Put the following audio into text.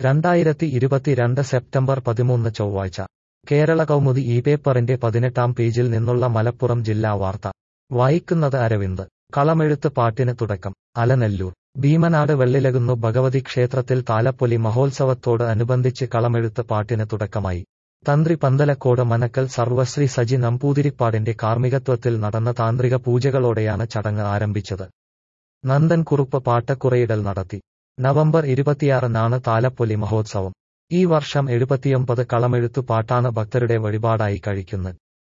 രണ്ടായിരത്തി ഇരുപത്തിരണ്ട് സെപ്റ്റംബർ പതിമൂന്ന് ചൊവ്വാഴ്ച കേരള കൗമുദി ഈ പേപ്പറിന്റെ പതിനെട്ടാം പേജിൽ നിന്നുള്ള മലപ്പുറം ജില്ലാ വാർത്ത വായിക്കുന്നത് അരവിന്ദ് കളമെഴുത്ത് പാട്ടിന് തുടക്കം അലനല്ലൂർ ഭീമനാട് വെള്ളിലകുന്നു ഭഗവതി ക്ഷേത്രത്തിൽ താലപ്പൊലി മഹോത്സവത്തോട് അനുബന്ധിച്ച് കളമെഴുത്ത് പാട്ടിന് തുടക്കമായി തന്ത്രി പന്തലക്കോട് മനക്കൽ സർവശ്രീ സജി നമ്പൂതിരിപ്പാടിന്റെ കാർമ്മികത്വത്തിൽ നടന്ന താന്ത്രിക പൂജകളോടെയാണ് ചടങ്ങ് ആരംഭിച്ചത് നന്ദൻ കുറുപ്പ് പാട്ടക്കുറയിടൽ നടത്തി നവംബർ ഇരുപത്തിയാറിനാണ് താലപ്പൊലി മഹോത്സവം ഈ വർഷം എഴുപത്തിയൊമ്പത് കളമെഴുത്തു പാട്ടാണ് ഭക്തരുടെ വഴിപാടായി കഴിക്കുന്നത്